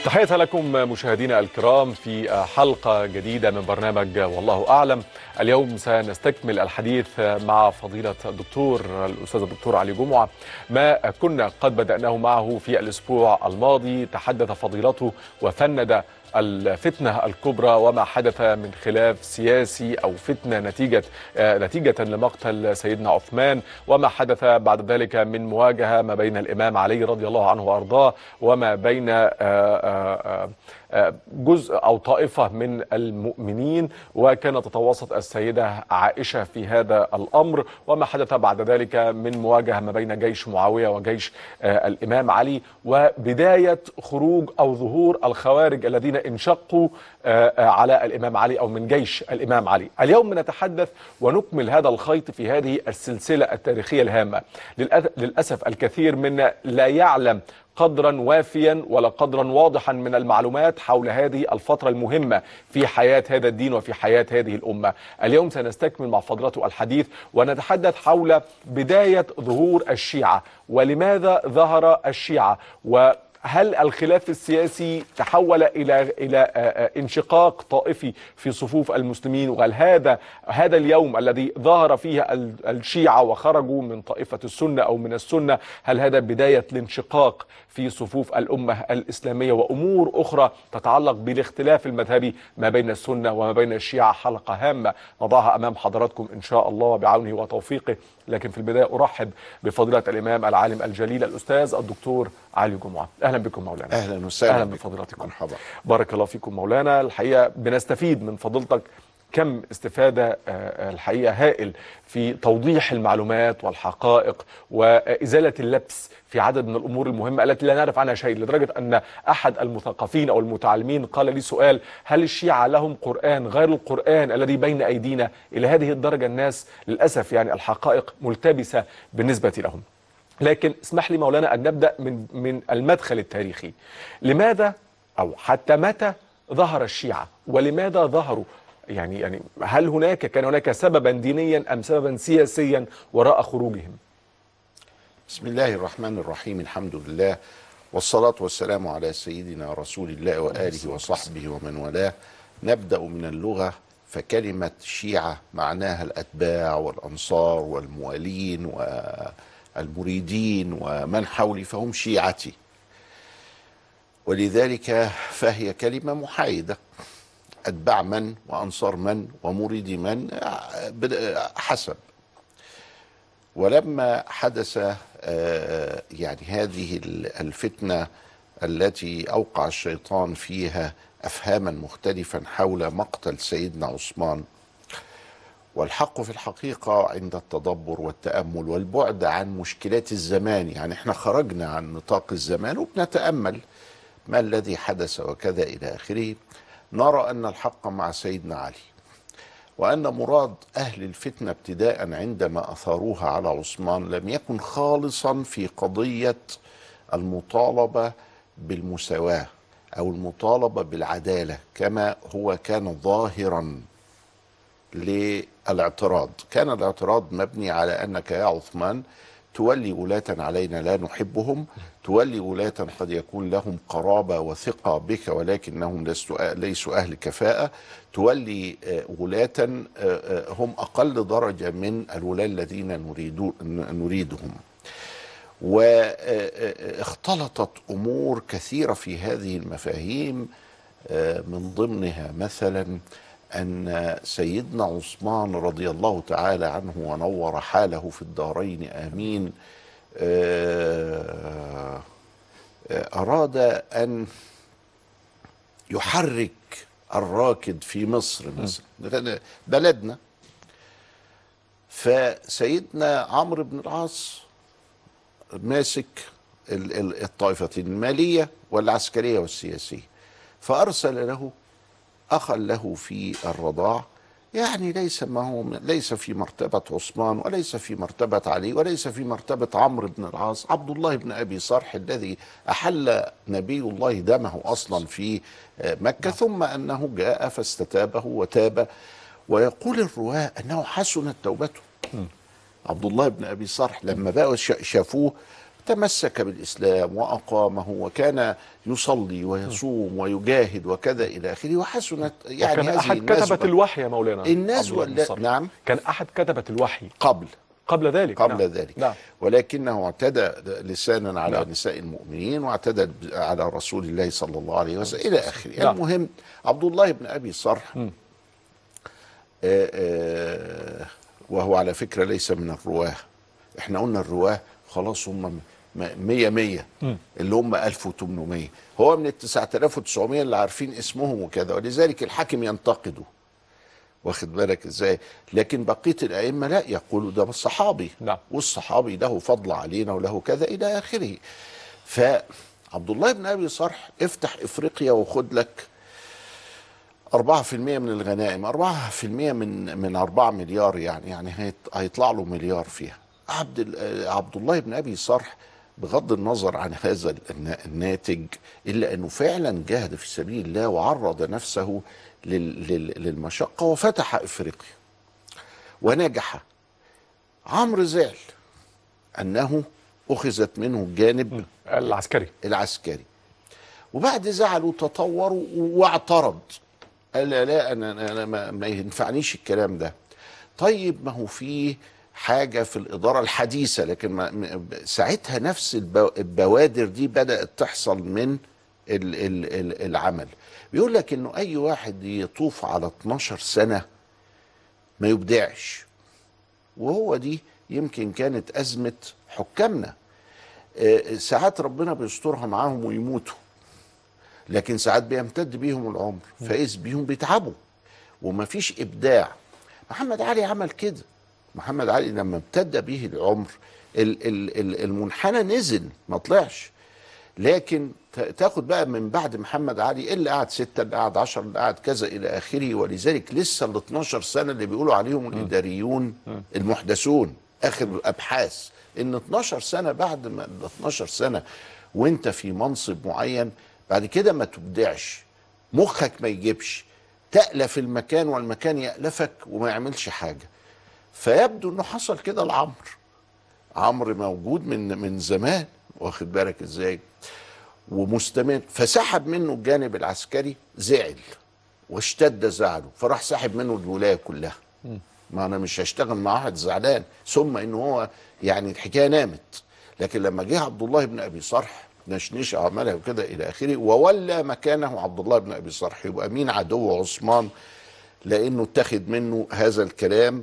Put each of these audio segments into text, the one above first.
تحية لكم مشاهدينا الكرام في حلقة جديدة من برنامج والله أعلم اليوم سنستكمل الحديث مع فضيلة الدكتور الأستاذ الدكتور علي جمعة ما كنا قد بدأناه معه في الأسبوع الماضي تحدث فضيلته وفند الفتنة الكبرى وما حدث من خلاف سياسي أو فتنة نتيجة نتيجة لمقتل سيدنا عثمان وما حدث بعد ذلك من مواجهة ما بين الإمام علي رضي الله عنه وأرضاه وما بين جزء أو طائفة من المؤمنين وكانت تتوسط السيدة عائشة في هذا الأمر وما حدث بعد ذلك من مواجهة ما بين جيش معاوية وجيش الإمام علي وبداية خروج أو ظهور الخوارج الذين انشقوا على الإمام علي أو من جيش الإمام علي اليوم نتحدث ونكمل هذا الخيط في هذه السلسلة التاريخية الهامة للأسف الكثير منا لا يعلم قدرا وافيا ولا قدرا واضحا من المعلومات حول هذه الفترة المهمة في حياة هذا الدين وفي حياة هذه الأمة اليوم سنستكمل مع فضلته الحديث ونتحدث حول بداية ظهور الشيعة ولماذا ظهر الشيعة و هل الخلاف السياسي تحول الى الى انشقاق طائفي في صفوف المسلمين وهل هذا هذا اليوم الذي ظهر فيه الشيعه وخرجوا من طائفه السنه او من السنه هل هذا بدايه الانشقاق في صفوف الامه الاسلاميه وامور اخرى تتعلق بالاختلاف المذهبي ما بين السنه وما بين الشيعه حلقه هامه نضعها امام حضراتكم ان شاء الله وبعونه وتوفيقه لكن في البدايه ارحب بفضيله الامام العالم الجليل الاستاذ الدكتور علي جمعه اهلا بكم مولانا اهلا وسهلا اهلا بفضيلتكم مرحبا بارك الله فيكم مولانا الحقيقه بنستفيد من فضيلتك كم استفادة الحقيقة هائل في توضيح المعلومات والحقائق وإزالة اللبس في عدد من الأمور المهمة التي لا نعرف عنها شيء لدرجة أن أحد المثقفين أو المتعلمين قال لي سؤال هل الشيعة لهم قرآن غير القرآن الذي بين أيدينا إلى هذه الدرجة الناس للأسف يعني الحقائق ملتبسة بالنسبة لهم لكن اسمح لي مولانا أن نبدأ من, من المدخل التاريخي لماذا أو حتى متى ظهر الشيعة ولماذا ظهروا يعني يعني هل هناك كان هناك سببا دينيا ام سببا سياسيا وراء خروجهم؟ بسم الله الرحمن الرحيم الحمد لله والصلاة والسلام على سيدنا رسول الله وآله وصحبه ومن والاه نبدأ من اللغة فكلمة شيعة معناها الأتباع والأنصار والموالين والمريدين ومن حولي فهم شيعتي ولذلك فهي كلمة محايدة أتباع من وأنصار من ومريدي من حسب ولما حدث يعني هذه الفتنة التي أوقع الشيطان فيها أفهاما مختلفا حول مقتل سيدنا عثمان والحق في الحقيقة عند التدبر والتأمل والبعد عن مشكلات الزمان يعني احنا خرجنا عن نطاق الزمان وبنتأمل ما الذي حدث وكذا إلى آخره نرى أن الحق مع سيدنا علي وأن مراد أهل الفتنة ابتداء عندما أثاروها على عثمان لم يكن خالصا في قضية المطالبة بالمساواة أو المطالبة بالعدالة كما هو كان ظاهرا للاعتراض كان الاعتراض مبني على أنك يا عثمان تولي ولاة علينا لا نحبهم تولي ولاة قد يكون لهم قرابة وثقة بك ولكنهم ليسوا أهل كفاءة تولي ولاة هم أقل درجة من الولاة الذين نريد نريدهم واختلطت أمور كثيرة في هذه المفاهيم من ضمنها مثلا أن سيدنا عثمان رضي الله تعالى عنه ونور حاله في الدارين آمين أراد أن يحرك الراكد في مصر مثلا بلدنا فسيدنا عمرو بن العاص ماسك الطائفتين المالية والعسكرية والسياسية فأرسل له أخا له في الرضاع يعني ليس ما هو ليس في مرتبة عثمان وليس في مرتبة علي وليس في مرتبة عمرو بن العاص عبد الله بن أبي صرح الذي أحل نبي الله دمه أصلا في مكة ثم أنه جاء فاستتابه وتاب ويقول الرواة أنه حسنت توبته عبد الله بن أبي صرح لما بقوا شافوه تمسك بالإسلام وأقامه وكان يصلي ويصوم ويجاهد وكذا إلى آخره وحسنت يعني كان هذه احد النسبة كتبة الوحي يا مولانا الناس عبد الله بن ولا- صالح. نعم. كان احد كتبة الوحي قبل قبل ذلك قبل نعم. ذلك نعم ولكنه اعتدى لسانا على نعم. نساء المؤمنين واعتدى ب- على رسول الله صلى الله عليه وسلم الى اخره نعم. المهم عبد الله بن ابي صرح آه آه وهو على فكره ليس من الرواه احنا قلنا الرواه خلاص هم م- م- مية مية اللي هم 1800 هو من ال 9900 اللي عارفين اسمهم وكذا ولذلك الحاكم ينتقده واخد بالك ازاي لكن بقيه الائمه لا يقولوا ده صحابي نعم. والصحابي له فضل علينا وله كذا الى اخره فعبد الله بن ابي صرح افتح افريقيا وخد لك 4% من الغنائم 4% من من 4 مليار يعني يعني هيط- هيطلع له مليار فيها عبد ال- آه، عبد الله بن ابي صرح بغض النظر عن هذا النا- الناتج الا انه فعلا جاهد في سبيل الله وعرض نفسه لل- لل- للمشقه وفتح افريقيا ونجح عمرو زعل انه اخذت منه الجانب العسكري العسكري وبعد زعله تطوروا واعترض قال لا, لا انا, أنا ما, ما ينفعنيش الكلام ده طيب ما هو في حاجه في الاداره الحديثه لكن ما م- ساعتها نفس البو- البوادر دي بدات تحصل من ال ال ال العمل بيقول لك انه اي واحد يطوف على 12 سنه ما يبدعش وهو دي يمكن كانت ازمه حكامنا آه، ساعات ربنا بيسترها معاهم ويموتوا لكن ساعات بيمتد بيهم العمر فإذ بيهم بيتعبوا ومفيش إبداع محمد علي عمل كده محمد علي لما امتد به العمر ال- ال- ال- المنحنى نزل ما طلعش لكن ت- تاخد بقى من بعد محمد علي اللي قعد ستة اللي قعد عشر اللي قعد كذا إلى آخره ولذلك لسه ال 12 سنة اللي بيقولوا عليهم الإداريون المحدثون آخر أبحاث إن 12 سنة بعد ما ال 12 سنة وأنت في منصب معين بعد كده ما تبدعش مخك ما يجيبش تألف المكان والمكان يألفك وما يعملش حاجة فيبدو انه حصل كده لعمرو عمرو موجود من من زمان واخد بالك ازاي ومستمر فسحب منه الجانب العسكري زعل واشتد زعله فراح سحب منه الولايه كلها ما انا مش هشتغل مع واحد زعلان ثم ان هو يعني الحكايه نامت لكن لما جه عبد الله بن ابي صرح نشنش عملها وكده الى اخره وولى مكانه عبد الله بن ابي صرح يبقى مين عدو عثمان لانه اتخذ منه هذا الكلام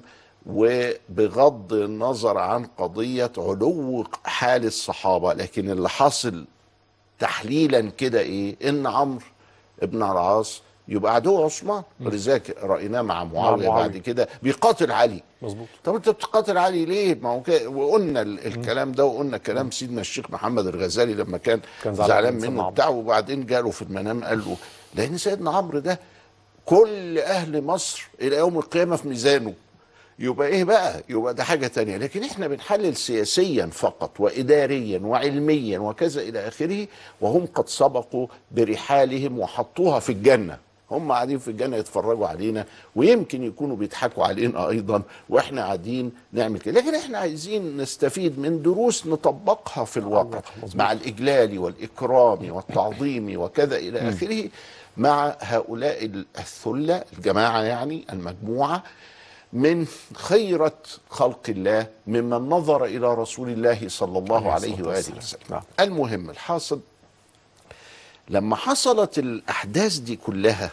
وبغض النظر عن قضيه علو حال الصحابه لكن اللي حاصل تحليلا كده ايه ان عمرو ابن العاص يبقى عدو عثمان ولذلك رايناه مع معاويه معاوية. بعد كده بيقاتل علي مظبوط طب انت بتقاتل علي ليه؟ ما هو كده وقلنا ال- الكلام ده وقلنا كلام سيدنا الشيخ محمد الغزالي لما كان, كان كان زعلان زعلان من سيدنا منه عمرو. بتاعه وبعدين جاله في المنام قال له لان سيدنا عمرو ده كل اهل مصر الى يوم القيامه في ميزانه يبقى ايه بقى يبقى ده حاجه تانية لكن احنا بنحلل سياسيا فقط واداريا وعلميا وكذا الى اخره وهم قد سبقوا برحالهم وحطوها في الجنه هم قاعدين في الجنه يتفرجوا علينا ويمكن يكونوا بيضحكوا علينا ايضا واحنا قاعدين نعمل كده لكن احنا عايزين نستفيد من دروس نطبقها في الواقع مظبوط. مع الاجلال والاكرام والتعظيم وكذا الى اخره مع هؤلاء الثله الجماعه يعني المجموعه من خيرة خلق الله ممن نظر إلى رسول الله صلى الله عليه عليه الصلاة وآله والسلام. وسلم نعم. المهم الحاصل لما حصلت الأحداث دي كلها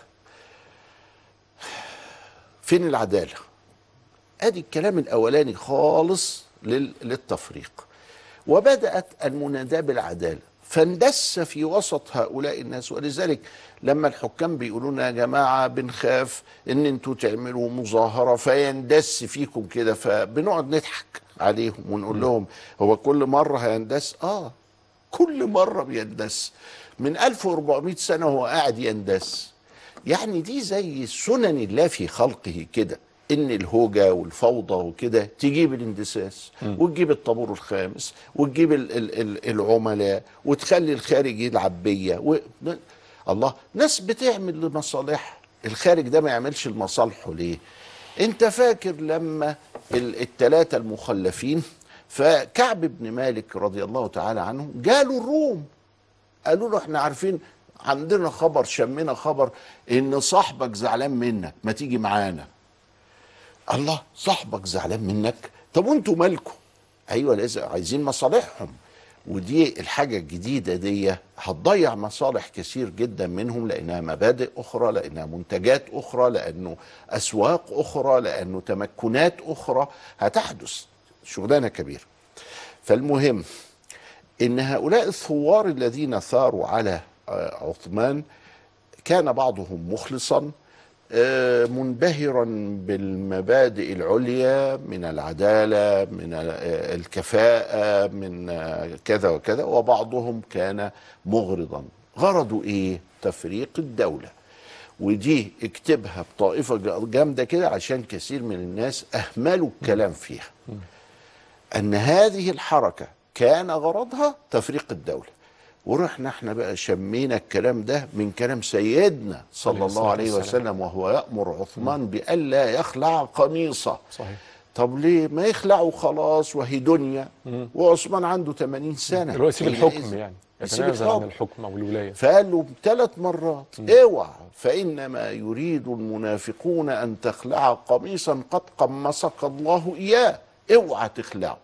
فين العدالة ادي الكلام الاولاني خالص لل- للتفريق وبدات المناداه بالعداله فاندس في وسط هؤلاء الناس ولذلك لما الحكام بيقولوا لنا يا جماعه بنخاف ان انتوا تعملوا مظاهره فيندس فيكم كده فبنقعد نضحك عليهم ونقول لهم هو كل مره هيندس اه كل مره بيندس من 1400 سنه هو قاعد يندس يعني دي زي سنن الله في خلقه كده ان الهوجه والفوضى وكده تجيب الاندساس وتجيب الطابور الخامس وتجيب ال ال ال العملاء وتخلي الخارج يلعب بيا و... الله ناس بتعمل لمصالح الخارج ده ما يعملش لمصالحه ليه انت فاكر لما الثلاثه المخلفين فكعب بن مالك رضي الله تعالى عنه جاله الروم قالوا له احنا عارفين عندنا خبر شمنا خبر ان صاحبك زعلان منك ما تيجي معانا الله صاحبك زعلان منك طب وانتوا مالكم ايوه لازم عايزين مصالحهم ودي الحاجة الجديدة دي هتضيع مصالح كثير جدا منهم لأنها مبادئ أخرى لأنها منتجات أخرى لأنه أسواق أخرى لأنه تمكنات أخرى هتحدث شغلانة كبيرة فالمهم ان هؤلاء الثوار الذين ثاروا على آه، عثمان كان بعضهم مخلصا آه، منبهرا بالمبادئ العليا من العداله من آه، الكفاءه من آه، كذا وكذا وبعضهم كان مغرضا غرضه ايه تفريق الدوله ودي اكتبها بطائفه جامده كده عشان كثير من الناس اهملوا الكلام فيها ان هذه الحركه كان غرضها تفريق الدوله ورحنا احنا بقى شمينا الكلام ده من كلام سيدنا صلى عليه الله الصلاة عليه والسلام. وسلم وهو يأمر عثمان بألا يخلع قميصه صحيح طب ليه ما يخلعوا خلاص وهي دنيا وعثمان عنده 80 سنة اللي هو يسيب حينئذ الحكم يعني يسيب يتنازل عن الحكم. الحكم او الولايه فقال له ثلاث مرات اوعى فانما يريد المنافقون ان تخلع قميصا قد قمصك الله اياه اوعى تخلعه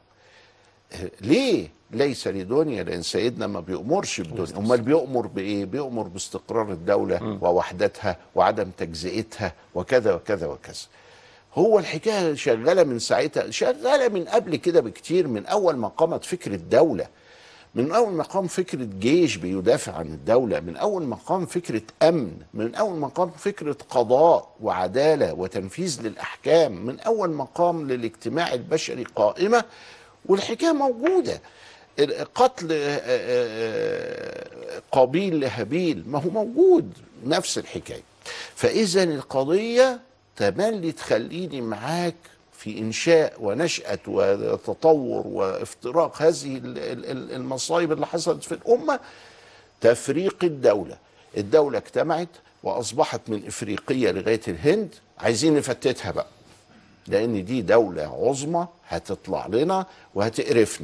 ليه ليس لدنيا لان سيدنا ما بيامرش بدنيا امال بيامر بايه بيامر باستقرار الدوله ووحدتها وعدم تجزئتها وكذا وكذا وكذا هو الحكايه شغاله من ساعتها شغاله من قبل كده بكتير من اول ما قامت فكره دوله من اول ما قام فكره جيش بيدافع عن الدوله من اول ما قام فكره امن من اول ما قام فكره قضاء وعداله وتنفيذ للاحكام من اول ما قام للاجتماع البشري قائمه والحكايه موجوده قتل آه، آه، قابيل لهابيل ما هو موجود نفس الحكايه فاذا القضيه تملي تخليني معاك في انشاء ونشاه وتطور وافتراق هذه ال- ال- ال- المصايب اللي حصلت في الامه تفريق الدوله الدوله اجتمعت واصبحت من افريقيه لغايه الهند عايزين نفتتها بقى لان دي دوله عظمى هتطلع لنا وهتقرفنا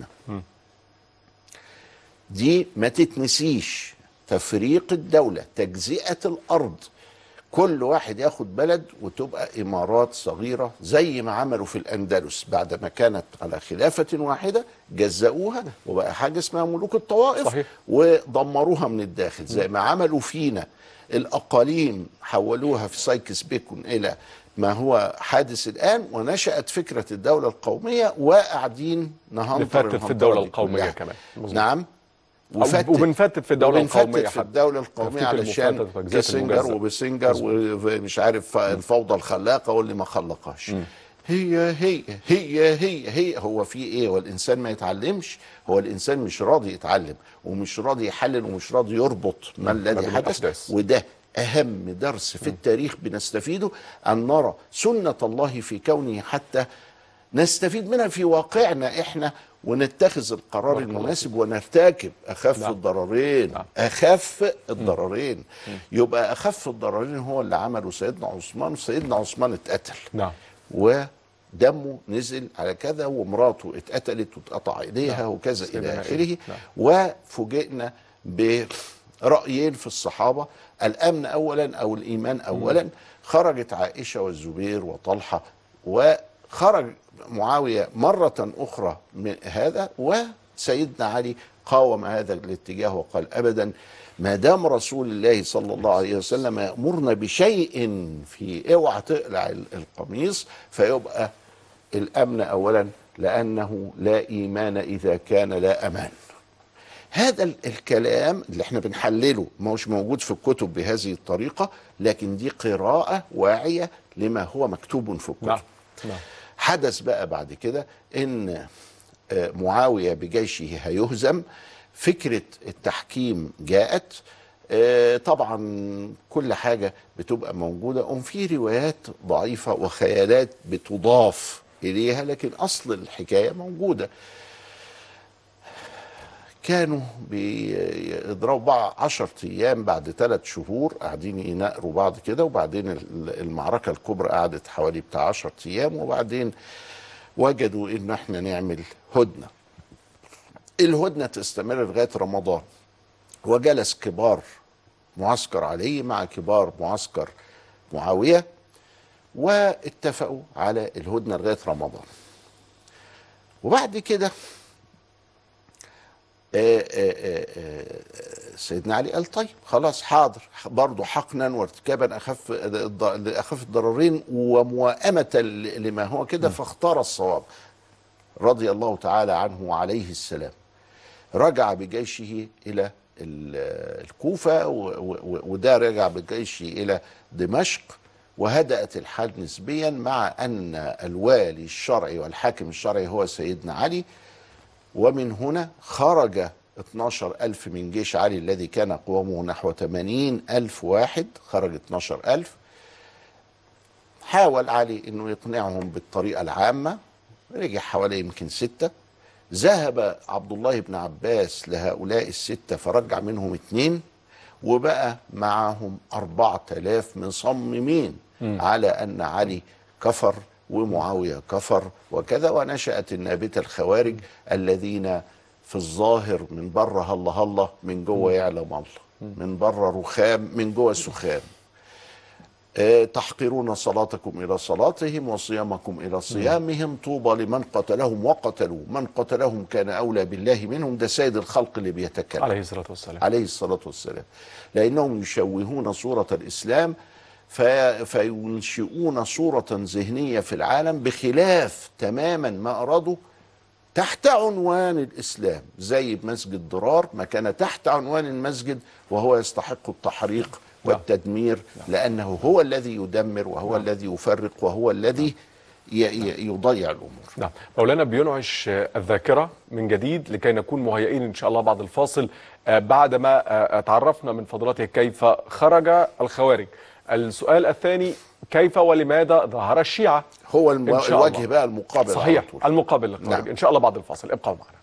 دي ما تتنسيش تفريق الدولة تجزئة الأرض كل واحد ياخد بلد وتبقى إمارات صغيرة زي ما عملوا في الأندلس بعد ما كانت على خلافة واحدة جزأوها وبقى حاجة اسمها ملوك الطوائف صحيح. ودمروها من الداخل زي ما عملوا فينا الأقاليم حولوها في سايكس بيكون إلى ما هو حادث الآن ونشأت فكرة الدولة القومية وقاعدين نهنطر نفتت في الهنطرة الدولة دي القومية كلها. كمان. مظبوط. نعم أو وبنفتت في الدولة وبنفتت القومية في حتى. الدولة القومية تفتيت علشان المفتت وتجزئة كيسنجر المجزأ. وبسنجر ومش عارف الفوضى الخلاقة واللي ما خلقهاش هي هي هي هي هي هو في ايه هو الانسان ما يتعلمش هو الانسان مش راضي يتعلم ومش راضي يحلل ومش راضي يربط ما الذي بين حدث الأحداث. وده اهم درس في التاريخ بنستفيده ان نرى سنة الله في كونه حتى نستفيد منها في واقعنا احنا ونتخذ القرار بارك الله المناسب ونرتكب اخف نعم. الضررين نعم. اخف الضررين يبقى اخف الضررين هو اللي عمله سيدنا عثمان وسيدنا عثمان اتقتل نعم ودمه نزل على كذا ومراته اتقتلت واتقطع ايديها نعم. وكذا سيدنا الى إيه. اخره نعم. وفوجئنا برايين في الصحابه الامن اولا او الايمان اولا خرجت عائشه والزبير وطلحه وخرج معاويه مره اخرى من هذا وسيدنا علي قاوم هذا الاتجاه وقال ابدا ما دام رسول الله صلى الله عليه وسلم يامرنا بشيء في اوعى تقلع ال- القميص فيبقى الامن اولا لانه لا ايمان اذا كان لا امان هذا ال- الكلام اللي احنا بنحلله ما هوش موجود في الكتب بهذه الطريقه لكن دي قراءه واعيه لما هو مكتوب في الكتب نعم نعم حدث بقى بعد كده ان آه، معاويه بجيشه هيهزم فكره التحكيم جاءت آه، طبعا كل حاجه بتبقى موجوده ام في روايات ضعيفه وخيالات بتضاف اليها لكن اصل الحكايه موجوده كانوا بيضربوا بعض عشر ايام بعد ثلاث شهور قاعدين يناقروا بعض كده وبعدين ال- المعركه الكبرى قعدت حوالي بتاع عشر ايام وبعدين وجدوا ان احنا نعمل هدنه الهدنه تستمر لغايه رمضان وجلس كبار معسكر علي مع كبار معسكر معاويه واتفقوا على الهدنه لغايه رمضان وبعد كده آه، آه، آه، سيدنا علي قال طيب خلاص حاضر برضه حقنا وارتكابا اخف الض- اخف الضررين وموائمه ل- لما هو كده فاختار الصواب رضي الله تعالى عنه وعليه السلام رجع بجيشه الى ال- الكوفه و- و- وده رجع بجيشه الى دمشق وهدأت الحال نسبيا مع ان الوالي الشرعي والحاكم الشرعي هو سيدنا علي ومن هنا خرج 12 ألف من جيش علي الذي كان قوامه نحو 80 ألف واحد خرج 12 ألف حاول علي أنه يقنعهم بالطريقة العامة رجع حوالي يمكن ستة ذهب عبد الله بن عباس لهؤلاء الستة فرجع منهم اتنين وبقى معهم أربعة آلاف مصممين على أن علي كفر ومعاوية كفر وكذا ونشأت النابتة الخوارج الذين في الظاهر من بره هلا هلا من جوه يعلم الله من بره رخام من جوه سخام آه، تحقرون صلاتكم إلى صلاتهم وصيامكم إلى صيامهم طوبى لمن قتلهم وقتلوا من قتلهم كان أولى بالله منهم ده سيد الخلق اللي بيتكلم عليه الصلاة والسلام عليه الصلاة والسلام لأنهم يشوهون صورة الإسلام في فينشئون صورة ذهنية في العالم بخلاف تماما ما أرادوا تحت عنوان الإسلام زي مسجد ضرار ما كان تحت عنوان المسجد وهو يستحق التحريق والتدمير لأنه هو الذي يدمر وهو الذي يفرق وهو الذي ي- ي- يضيع الأمور نعم مولانا بينعش آه، الذاكرة من جديد لكي نكون مهيئين إن شاء الله بعد الفاصل آه، بعدما آه، تعرفنا من فضلته كيف خرج الخوارج السؤال الثاني كيف ولماذا ظهر الشيعة هو الم- إن شاء الوجه الله. بقى المقابل على صحيح طول. المقابل للخوارج نعم. إن شاء الله بعد الفاصل ابقوا معنا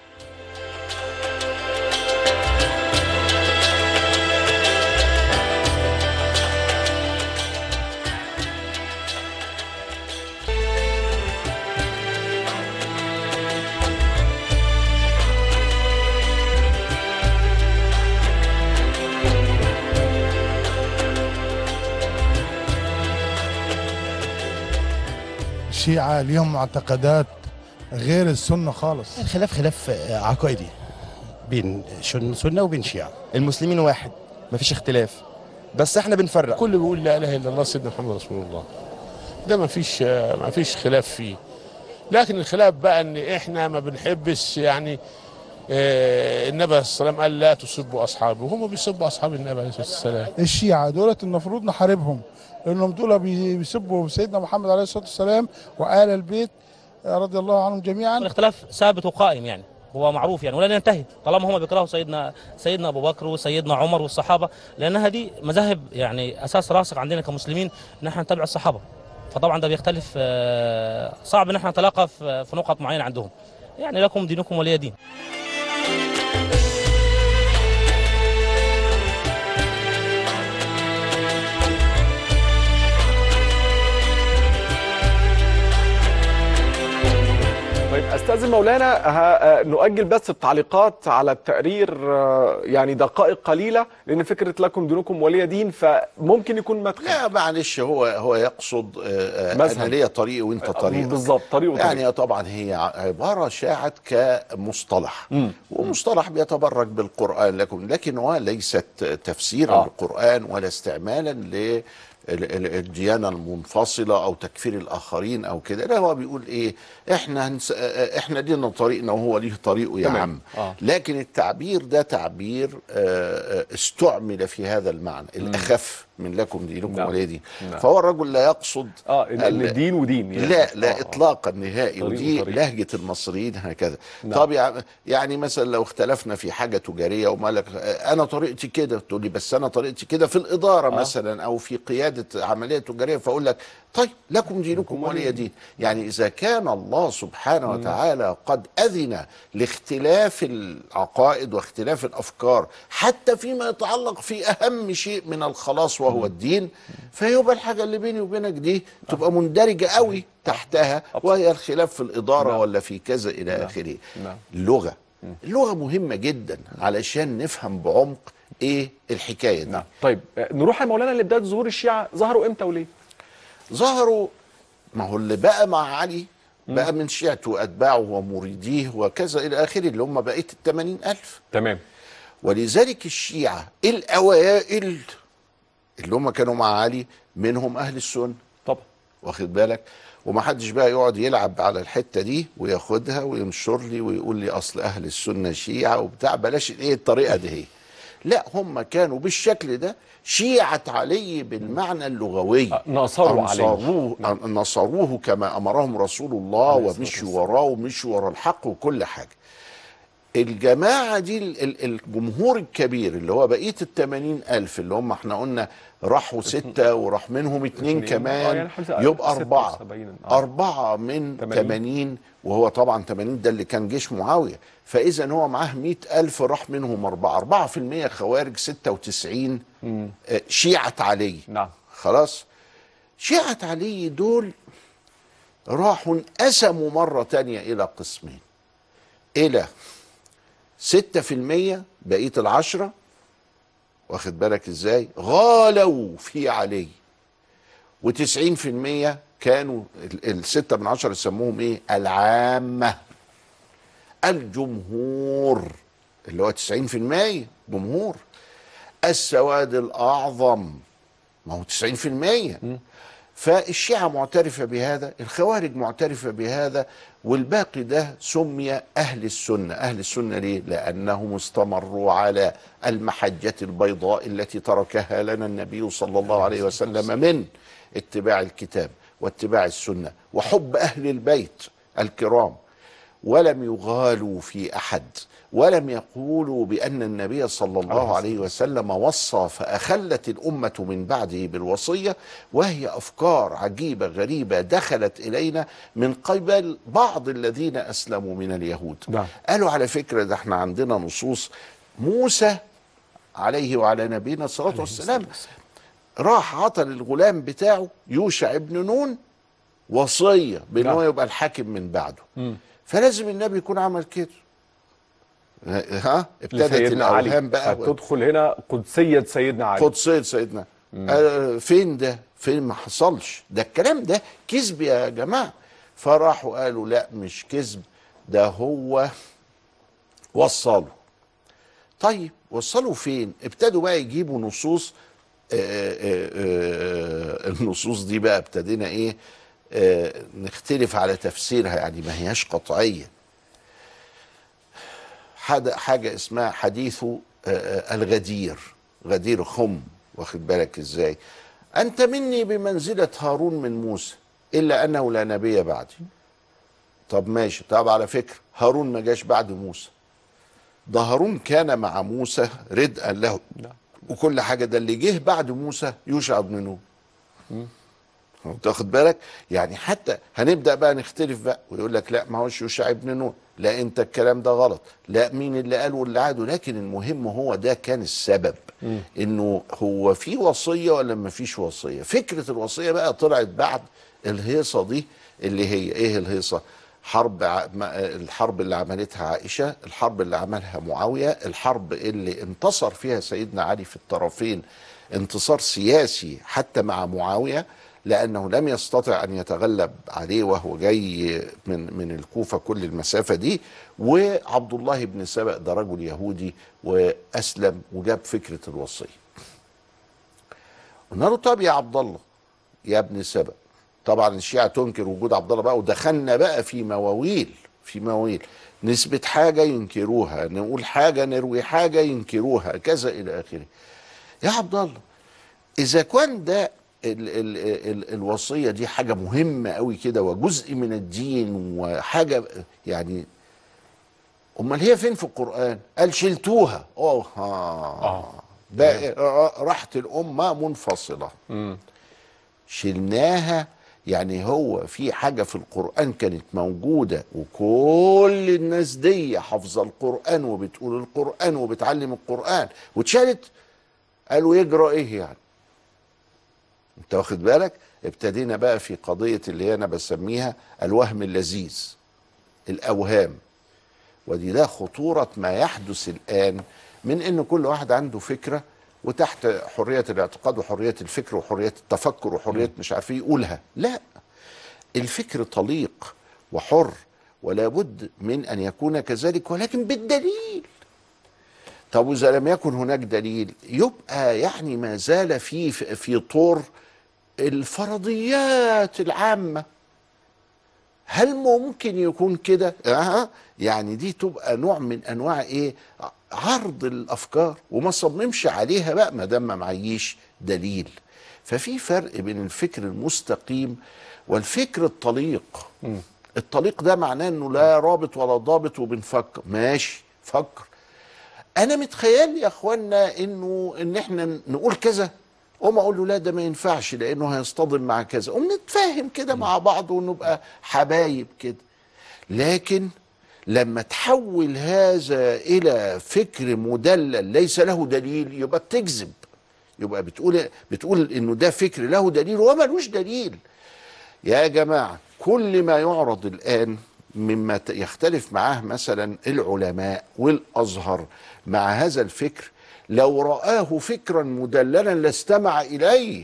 الشيعة ليهم معتقدات غير السنة خالص الخلاف خلاف آه، عقائدي بين شن- سنه وبين شيعه المسلمين واحد مفيش اختلاف بس احنا بنفرق كل بيقول لا اله الا الله سيدنا محمد رسول الله ده ما فيش ما فيش خلاف فيه لكن الخلاف بقى ان احنا ما بنحبش يعني آه، النبي صلى الله عليه وسلم قال لا تسبوا اصحابي وهم بيسبوا اصحاب النبي عليه الصلاه والسلام الشيعة دولت المفروض نحاربهم لأنهم دول بي- بيسبوا سيدنا محمد عليه الصلاة والسلام وآل البيت رضي الله عنهم جميعا الاختلاف ثابت وقائم يعني هو معروف يعني ولن ينتهي طالما هم بيكرهوا سيدنا سيدنا ابو بكر وسيدنا عمر والصحابه لانها دي مذاهب يعني اساس راسخ عندنا كمسلمين ان احنا نتبع الصحابه فطبعا ده بيختلف آه، صعب ان احنا نتلاقى في في نقط معينه عندهم يعني لكم دينكم ولي دين طيب استاذن مولانا ه- آه، نؤجل بس التعليقات على التقرير آه، يعني دقائق قليله لان فكره لكم دينكم ولي دين فممكن يكون مدخل لا معلش هو هو يقصد آه، آه، انا مذهب. ليا طريق وانت طريق بالظبط طريق وطريق يعني طبعا هي ع- عبارة شاعت كمصطلح ومصطلح بيتبرك بالقرآن لكن لكن هو ليست تفسيرا آه. آه. للقرآن ولا استعمالا ل ال- ال- الديانة المنفصلة أو تكفير الآخرين أو كده لا هو بيقول إيه إحنا هنس... إحنا لينا طريقنا وهو ليه طريقه يا تمام. عم آه. لكن التعبير ده تعبير آه، آه، استعمل في هذا المعنى الأخف من لكم دينكم نعم. ولي دين نعم. فهو الرجل لا يقصد اه ان ال- إن دين ودين يعني لا لا آه، آه. اطلاقا نهائي طريق ودي وطريق. لهجه المصريين هكذا نعم. طب يع- يعني مثلا لو اختلفنا في حاجه تجاريه ومالك انا طريقتي كده تقول لي بس انا طريقتي كده في الاداره آه. مثلا او في قياده عمليه تجاريه فاقول لك طيب لكم دينكم ولي دين يعني اذا كان الله سبحانه وتعالى قد اذن لاختلاف العقائد واختلاف الافكار حتى فيما يتعلق في اهم شيء من الخلاص وهو الدين فيبقى الحاجه اللي بيني وبينك دي تبقى مندرجه قوي تحتها وهي الخلاف في الاداره نعم. ولا في كذا الى اخره نعم. اللغه اللغه مهمه جدا علشان نفهم بعمق ايه الحكايه دي نعم طيب آه، نروح يا مولانا لبدايه ظهور الشيعه ظهروا امتى وليه؟ ظهروا ما هو اللي بقى مع علي بقى من شيعته واتباعه ومريديه وكذا الى اخره اللي هم بقيه الثمانين الف تمام ولذلك الشيعة الأوائل اللي هم كانوا مع علي منهم أهل السنة طبعا واخد بالك ومحدش بقى يقعد يلعب على الحتة دي وياخدها وينشر لي ويقول لي أصل أهل السنة شيعة وبتاع بلاش إيه الطريقة دي هي لا هم كانوا بالشكل ده شيعة علي بالمعنى اللغوي آه، ناصروا عليه. نصروه نصروه كما أمرهم رسول الله عليه الصلاة ومشوا وراه ومشوا ورا الحق وكل حاجة الجماعة دي ال- ال- الجمهور الكبير اللي هو بقية التمانين ألف اللي هم احنا قلنا راحوا ستة وراح منهم اتنين اتنين. آه، كمان يعني حوالي يبقى ستة أربعة وسبعين. آه. أربعة من تمانين. تمانين وهو طبعا تمانين ده اللي كان جيش معاوية فإذا هو معاه مئة ألف راح منهم أربعة أربعة في المية خوارج ستة وتسعين آه، شيعة علي نعم خلاص شيعة علي دول راحوا انقسموا مرة تانية إلى قسمين إلى ستة في المية بقية العشرة واخد بالك إزاي غالوا في علي وتسعين في المية كانوا ال- الستة من عشرة يسموهم إيه العامة الجمهور اللي هو تسعين في المية جمهور السواد الأعظم ما هو 90% فالشيعة معترفة بهذا الخوارج معترفة بهذا والباقي ده سمي أهل السنة أهل السنة ليه؟ لأنهم استمروا على المحجة البيضاء التي تركها لنا النبي صلى الله عليه وسلم من اتباع الكتاب واتباع السنة وحب أهل البيت الكرام ولم يغالوا في احد ولم يقولوا بان النبي صلى الله عليه وسلم وصى فاخلت الامه من بعده بالوصيه وهي افكار عجيبه غريبه دخلت الينا من قبل بعض الذين اسلموا من اليهود نعم. قالوا على فكره ده احنا عندنا نصوص موسى عليه وعلى نبينا الصلاه والسلام راح عطى للغلام بتاعه يوشع ابن نون وصيه بان نعم. هو يبقى الحاكم من بعده فلازم النبي يكون عمل كده ها ابتدت لسيدنا علي الاوهام بقى تدخل هنا قدسيه سيدنا علي قدسية سيدنا آه فين ده فين ما حصلش ده الكلام ده كذب يا جماعه فراحوا قالوا لا مش كذب ده هو وصلوا طيب وصلوا فين ابتدوا بقى يجيبوا نصوص آه، آه، آه، النصوص دي بقى ابتدينا ايه آه، نختلف على تفسيرها يعني ما هياش قطعيه حاجه حاجه اسمها حديث آه، آه، الغدير غدير خم واخد بالك ازاي انت مني بمنزله هارون من موسى الا انه لا نبي بعدي طب ماشي طب على فكره هارون ما جاش بعد موسى ده هارون كان مع موسى ردءا له وكل حاجه ده اللي جه بعد موسى يوشع بن نون تاخد بالك يعني حتى هنبدا بقى نختلف بقى ويقول لك لا ما هوش يوشع ابن نون لا انت الكلام ده غلط لا مين اللي قال واللي عاده لكن المهم هو ده كان السبب انه هو في وصيه ولا ما فيش وصيه فكره الوصيه بقى طلعت بعد الهيصه دي اللي هي ايه الهيصه حرب ع- ما- الحرب اللي عملتها عائشه الحرب اللي عملها معاويه الحرب اللي انتصر فيها سيدنا علي في الطرفين انتصار سياسي حتى مع معاويه لانه لم يستطع ان يتغلب عليه وهو جاي من من الكوفه كل المسافه دي وعبد الله بن سبأ ده رجل يهودي واسلم وجاب فكره الوصيه. قلنا له طب يا عبد الله يا ابن سبأ طبعا الشيعة تنكر وجود عبد الله بقى ودخلنا بقى في مواويل في مواويل نثبت حاجة ينكروها نقول حاجة نروي حاجة ينكروها كذا إلى آخره يا عبد الله إذا كان ده ال ال ال الوصية دي حاجة مهمة قوي كده وجزء من الدين وحاجة يعني أمال هي فين في القرآن قال شلتوها أوه آه. بقى راحت الأمة منفصلة شلناها يعني هو في حاجة في القرآن كانت موجودة وكل الناس دي حافظة القرآن وبتقول القرآن وبتعلم القرآن واتشالت قالوا يجرى ايه يعني انت واخد بالك ابتدينا بقى في قضية اللي انا بسميها الوهم اللذيذ الاوهام ودي ده خطورة ما يحدث الآن من أن كل واحد عنده فكرة وتحت حرية الاعتقاد وحرية الفكر وحرية التفكر وحرية مش عارف ايه يقولها لا الفكر طليق وحر ولا بد من أن يكون كذلك ولكن بالدليل طب وإذا لم يكن هناك دليل يبقى يعني ما زال في في طور الفرضيات العامة هل ممكن يكون كده؟ أه يعني دي تبقى نوع من انواع ايه؟ عرض الافكار وما صممش عليها بقى ما دام ما معيش دليل. ففي فرق بين الفكر المستقيم والفكر الطليق. الطليق ده معناه انه لا رابط ولا ضابط وبنفكر، ماشي فكر. انا متخيل يا اخوانا انه ان احنا نقول كذا قوم اقول له لا ده ما ينفعش لانه هيصطدم مع كذا قوم نتفاهم كده مع بعض ونبقى حبايب كده لكن لما تحول هذا الى فكر مدلل ليس له دليل يبقى بتكذب يبقى بتقول بتقول انه ده فكر له دليل وملوش دليل يا جماعه كل ما يعرض الان مما ت- يختلف معاه مثلا العلماء والازهر مع هذا الفكر لو رآه فكرا مدللا لاستمع اليه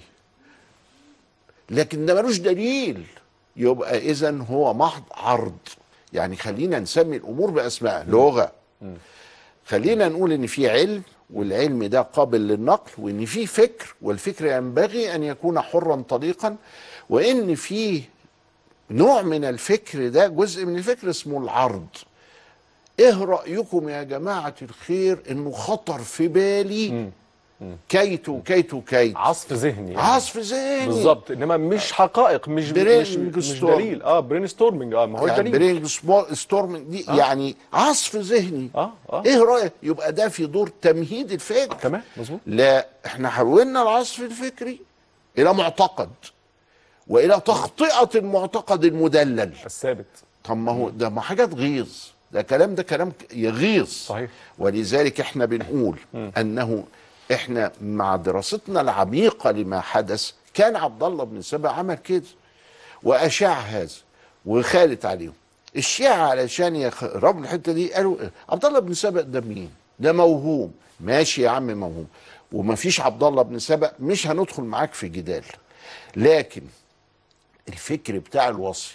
لكن ده ملوش دليل يبقى اذا هو محض عرض يعني خلينا نسمي الامور باسمائها لغه خلينا نقول ان في علم والعلم ده قابل للنقل وان في فكر والفكر ينبغي ان يكون حرا طليقا وان في نوع من الفكر ده جزء من الفكر اسمه العرض ايه رايكم يا جماعه الخير انه خطر في بالي كيت وكيت وكيت عصف ذهني يعني. عصف ذهني بالظبط انما مش حقائق مش برين مش, مش ستورم. دليل اه برين ستورمنج اه ما هو يعني دليل برينج ستورمنج دي آه. يعني عصف ذهني اه اه ايه رايك يبقى ده في دور تمهيد الفكر تمام مظبوط لا احنا حولنا العصف الفكري الى معتقد والى تخطئه المعتقد المدلل الثابت طب ما هو ده ما حاجه تغيظ ده كلام ده كلام يغيظ صحيح ولذلك احنا بنقول انه احنا مع دراستنا العميقه لما حدث كان عبد الله بن سبع عمل كده واشاع هذا وخالت عليهم الشيعة علشان يخربوا الحته دي قالوا إيه؟ عبد الله بن سبأ ده مين؟ ده موهوم ماشي يا عم موهوم ومفيش عبد الله بن سبأ مش هندخل معاك في جدال لكن الفكر بتاع الوصي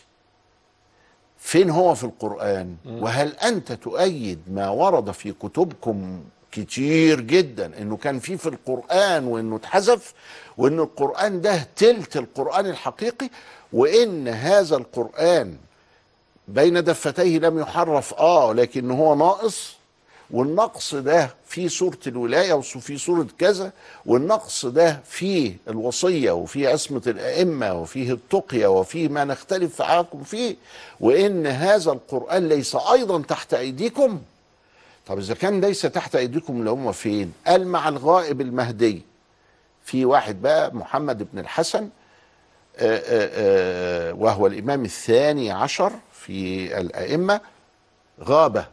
فين هو في القرآن وهل أنت تؤيد ما ورد في كتبكم كتير جدا انه كان فيه في القرآن وانه اتحذف وان القرآن ده تلت القرآن الحقيقي وان هذا القرآن بين دفتيه لم يحرف اه لكن هو ناقص والنقص ده في سورة الولاية وفي سورة كذا والنقص ده فيه الوصية وفيه عصمة الأئمة وفيه التقية وفيه ما نختلف معاكم فيه وإن هذا القرآن ليس أيضا تحت أيديكم طب إذا كان ليس تحت أيديكم اللي هم فين قال مع الغائب المهدي في واحد بقى محمد بن الحسن آآ آآ وهو الإمام الثاني عشر في الأئمة غاب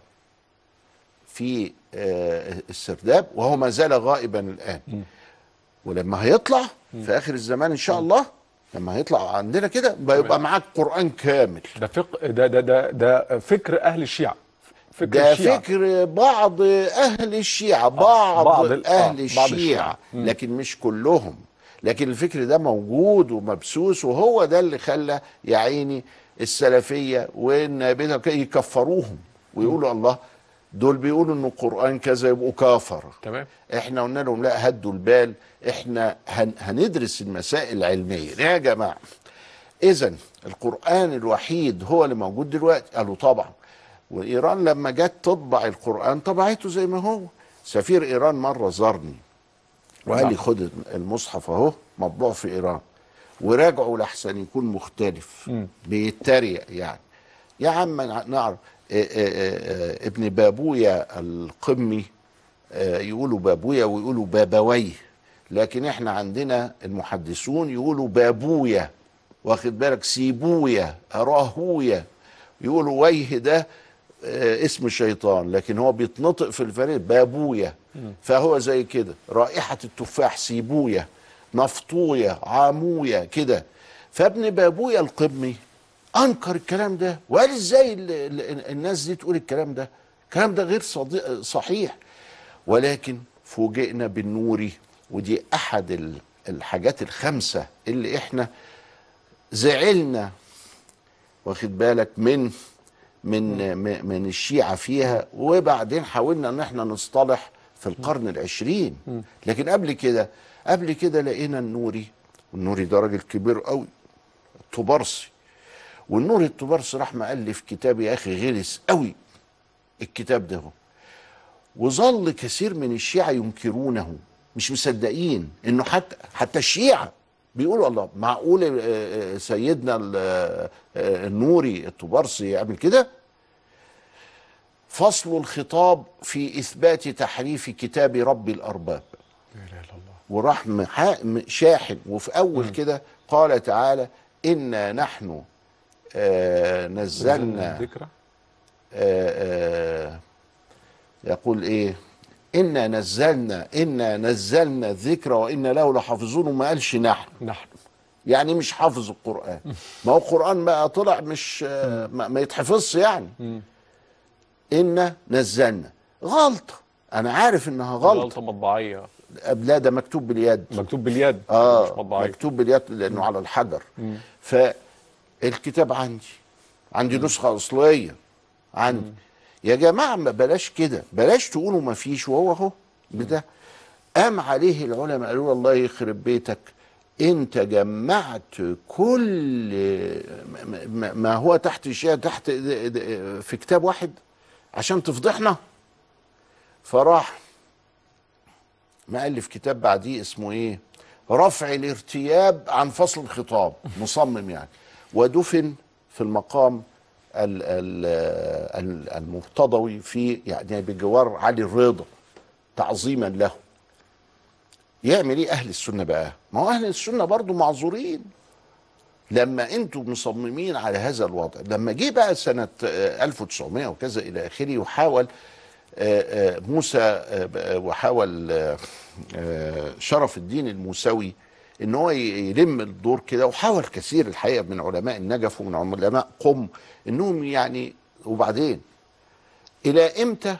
في آه، السرداب وهو ما زال غائبا الان ولما هيطلع في اخر الزمان ان شاء الله لما هيطلع عندنا كده بيبقى معاك قران كامل ده فق ده ده ده ده فكر اهل الشيعة فكر ده الشيعة. فكر بعض اهل الشيعه بعض, بعض ال- آه، اهل بعض الشيعه الشيعة. لكن مش كلهم لكن الفكر ده موجود ومبسوس وهو ده اللي خلى يا عيني السلفيه والنابته كده يكفروهم ويقولوا الله دول بيقولوا ان القران كذا يبقوا كافر تمام احنا قلنا لهم لا هدوا البال احنا هن هندرس المسائل العلميه يا جماعه اذا القران الوحيد هو اللي موجود دلوقتي قالوا طبعا وايران لما جت تطبع القران طبعته زي ما هو سفير ايران مره زارني وقال لي خد المصحف اهو مطبوع في ايران وراجعوا لحسن يكون مختلف بيتريق يعني يا عم نع- نعرف آه، آه، آه، ابن بابويا القمي آه، يقولوا بابويا ويقولوا بابويه لكن احنا عندنا المحدثون يقولوا بابويا واخد بالك سيبويا راهويا يقولوا ويه ده آه، اسم الشيطان لكن هو بيتنطق في الفريق بابويا فهو زي كده رائحة التفاح سيبويا نفطويا عامويا كده فابن بابويا القمي انكر الكلام ده وقال ازاي ال- ال- الناس دي تقول الكلام ده الكلام ده غير صدي- صحيح ولكن فوجئنا بالنوري ودي احد ال- الحاجات الخمسه اللي احنا زعلنا واخد بالك من من م- من الشيعة فيها وبعدين حاولنا ان احنا نصطلح في القرن العشرين لكن قبل كده قبل كده لقينا النوري والنوري ده راجل كبير قوي طبرسي والنوري الطبرسي راح مؤلف كتاب يا اخي غلس قوي الكتاب ده هو. وظل كثير من الشيعة ينكرونه مش مصدقين انه حتى حتى الشيعة بيقولوا الله معقول آه، آه، سيدنا ال- آه، آه، النوري الطبرسي يعمل كده فصل الخطاب في اثبات تحريف كتاب رب الارباب وراح محا- م- شاحن وفي اول كده قال تعالى انا نحن آه نزلنا الذكرى آه، آه، يقول ايه انا نزلنا انا نزلنا الذكر وانا له لحافظون وما قالش نحن نحن يعني مش حافظ القران ما هو القران بقى طلع مش آه، ما, ما يتحفظش يعني انا نزلنا غلطه انا عارف انها غلطه غلطه مطبعيه لا ده مكتوب باليد مكتوب باليد مش اه مطبعيه مكتوب باليد لانه على الحجر فالكتاب عندي عندي نسخه اصليه عندي يا جماعه ما بلاش كده بلاش تقولوا ما فيش وهو اهو بده قام عليه العلماء قالوا له الله يخرب بيتك انت جمعت كل ما- ما- ما هو تحت شيء تحت في كتاب واحد عشان تفضحنا فراح مؤلف كتاب بعديه اسمه ايه رفع الارتياب عن فصل الخطاب مصمم يعني ودفن في المقام ال- ال- ال- المرتضوي في يعني بجوار علي الرضا تعظيما له يعمل ايه اهل السنه بقى ما هو اهل السنه برضو معذورين لما انتم مصممين على هذا الوضع لما جه بقى سنه آه، 1900 وكذا الى اخره وحاول آه، آه، موسى آه، آه، وحاول آه، آه، شرف الدين الموسوي ان هو ي- يلم الدور كده وحاول كثير الحقيقه من علماء النجف ومن علماء قم انهم يعني وبعدين الى امتى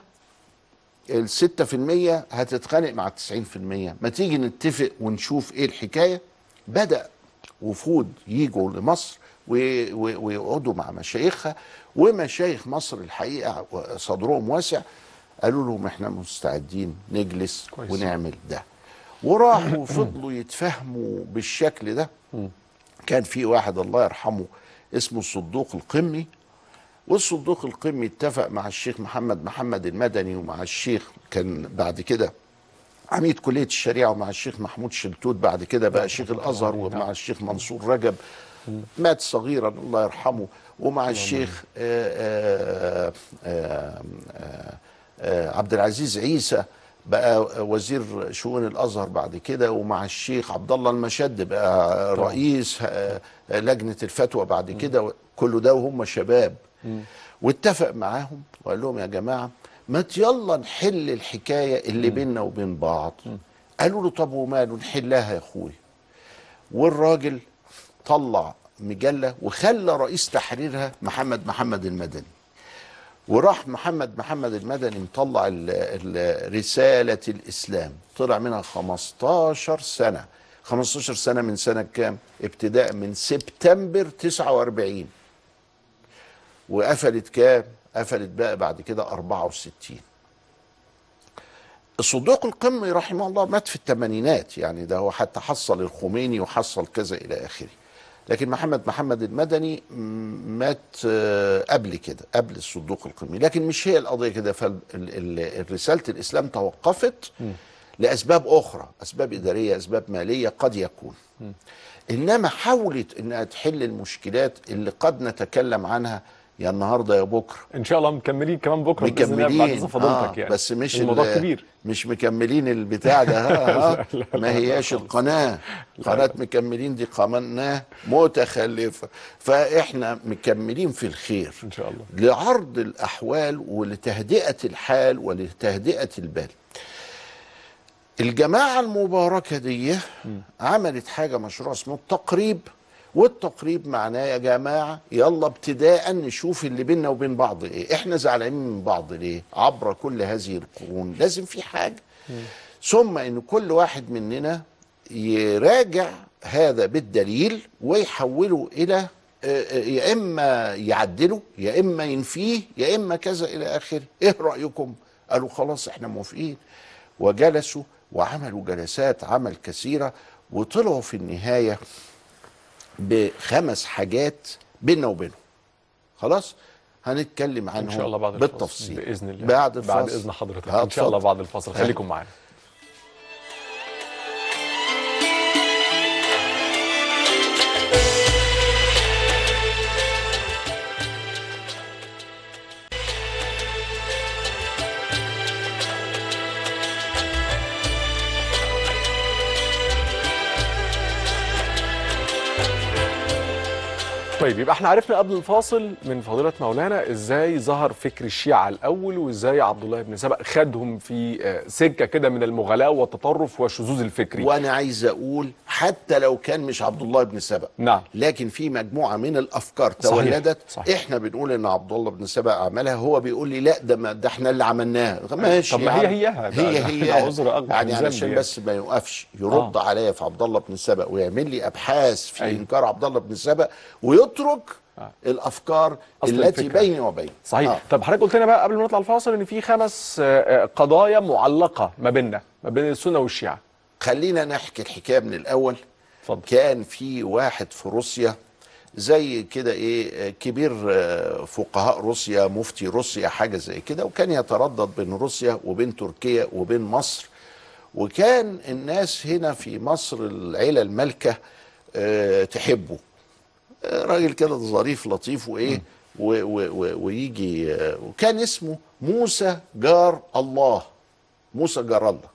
الستة في المية هتتخانق مع التسعين في المية ما تيجي نتفق ونشوف ايه الحكاية بدأ وفود يجوا لمصر و- و- ويقعدوا مع مشايخها ومشايخ مصر الحقيقة صدرهم واسع قالوا لهم احنا مستعدين نجلس كويس. ونعمل ده وراحوا وفضلوا يتفاهموا بالشكل ده كان في واحد الله يرحمه اسمه الصدوق القمي والصدوق القمي اتفق مع الشيخ محمد محمد المدني ومع الشيخ كان بعد كده عميد كلية الشريعة ومع الشيخ محمود شلتوت بعد كده بقى شيخ الأزهر ومع الشيخ منصور رجب مات صغيرا الله يرحمه ومع الشيخ آه، آه، آه، آه، آه، عبد العزيز عيسى بقى وزير شؤون الازهر بعد كده ومع الشيخ عبد الله المشد بقى رئيس آه، لجنه الفتوى بعد كده كله ده وهم شباب واتفق معاهم وقال لهم يا جماعه ما يلا نحل الحكايه اللي بيننا وبين بعض قالوا له طب وماله نحلها يا اخوي والراجل طلع مجله وخلى رئيس تحريرها محمد محمد المدني وراح محمد محمد المدني مطلع ال- ال- رسالة الإسلام طلع منها 15 سنة 15 سنة من سنة كام ابتداء من سبتمبر 49 وقفلت كام قفلت بقى بعد كده 64 الصدوق القمي رحمه الله مات في الثمانينات يعني ده هو حتى حصل الخميني وحصل كذا إلى آخره لكن محمد محمد المدني م- مات آه، قبل كده قبل الصدوق القمي لكن مش هي القضيه كده فرساله الاسلام توقفت لاسباب اخرى اسباب اداريه اسباب ماليه قد يكون انما حاولت انها تحل المشكلات اللي قد نتكلم عنها يا النهارده يا بكره ان شاء الله مكملين كمان بكره باذن الله بعد مكملين إذن فضيلتك آه يعني بس مش الموضوع ال- كبير مش مكملين البتاع ده ها ها لا، لا، ما لا، هياش خالص. القناه قناه مكملين دي قناه متخلفه فاحنا مكملين في الخير ان شاء الله لعرض الاحوال ولتهدئه الحال ولتهدئه البال الجماعه المباركه دي عملت حاجه مشروع اسمه التقريب والتقريب معناه يا جماعه يلا ابتداء نشوف اللي بيننا وبين بعض ايه احنا زعلانين من بعض ليه عبر كل هذه القرون لازم في حاجه ثم ان كل واحد مننا يراجع هذا بالدليل ويحوله الى آه، آه، يا اما يعدله يا اما ينفيه يا اما كذا الى اخره ايه رايكم قالوا خلاص احنا موافقين وجلسوا وعملوا جلسات عمل كثيره وطلعوا في النهايه بخمس حاجات بيننا وبينهم خلاص هنتكلم عنهم ان شاء الله بعد الفاصل. بالتفصيل باذن الله بعد الفاصل بعد اذن حضرتك ان شاء الله بعد الفاصل خليكم معانا طيب يبقى احنا عرفنا قبل الفاصل من فضيلة مولانا ازاي ظهر فكر الشيعة الاول وازاي عبد الله بن سبأ خدهم في آه، سكة كده من المغالاة والتطرف والشذوذ الفكري وانا عايز اقول حتى لو كان مش عبد الله بن سبأ نعم لكن في مجموعه من الافكار صحيح، تولدت صحيح. احنا بنقول ان عبد الله بن سبأ عملها هو بيقول لي لا ده ما ده احنا اللي عملناها ماشي طب ما يا هي عم. هيها، ده- هي ده هي عذر أقبح يعني من ذنب علشان يعني. بس ما يوقفش يرد آه. عليا في عبد الله بن سبأ ويعمل لي ابحاث في أيوة. انكار عبد الله بن سبأ ويترك آه. الافكار أصل التي الفكرة. بيني وبينه صحيح آه. طب حضرتك قلت لنا بقى قبل ما نطلع الفاصل ان في خمس آه، آه، قضايا معلقة ما بيننا ما بين السنة والشيعة خلينا نحكي الحكايه من الاول اتفضل كان في واحد في روسيا زي كده ايه كبير آه، فقهاء روسيا مفتي روسيا حاجه زي كده وكان يتردد بين روسيا وبين تركيا وبين مصر وكان الناس هنا في مصر العيله المالكه آه، تحبه آه، راجل كده ظريف لطيف وايه و- و- و- ويجي آه، وكان اسمه موسى جار الله موسى جار الله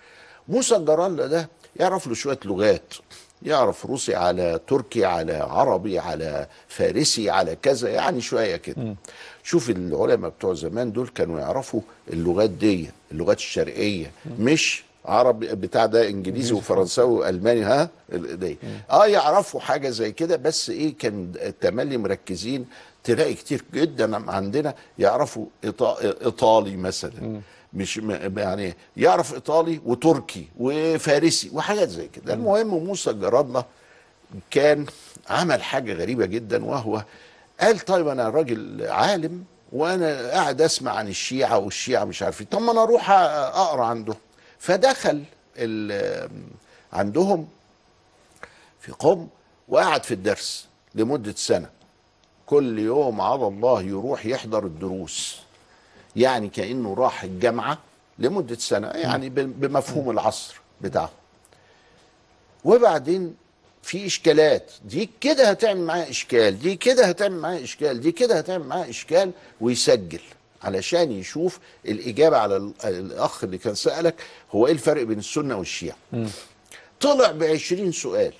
موسى الجرالة ده يعرف له شوية لغات يعرف روسي على تركي على عربي على فارسي على كذا يعني شوية كده شوف العلماء بتوع زمان دول كانوا يعرفوا اللغات دي اللغات الشرقية مش عربي بتاع ده انجليزي وفرنساوي والماني ها ال- دي اه يعرفوا حاجه زي كده بس ايه كان التملي مركزين تلاقي كتير جدا عندنا يعرفوا إيطا- ايطالي مثلا مش م- يعني يعرف ايطالي وتركي وفارسي وحاجات زي كده المهم موسى الجرادلة كان عمل حاجه غريبه جدا وهو قال طيب انا راجل عالم وانا قاعد اسمع عن الشيعه والشيعه مش عارف إيه. طب ما انا اروح اقرا عندهم فدخل ال- عندهم في قم وقعد في الدرس لمده سنه كل يوم على الله يروح يحضر الدروس يعني كانه راح الجامعه لمده سنه يعني ب- بمفهوم العصر بتاعه وبعدين في اشكالات دي كده هتعمل معاها اشكال دي كده هتعمل معاها اشكال دي كده هتعمل معاها اشكال ويسجل علشان يشوف الاجابه على ال- الاخ اللي كان سالك هو ايه الفرق بين السنه والشيعه طلع ب 20 سؤال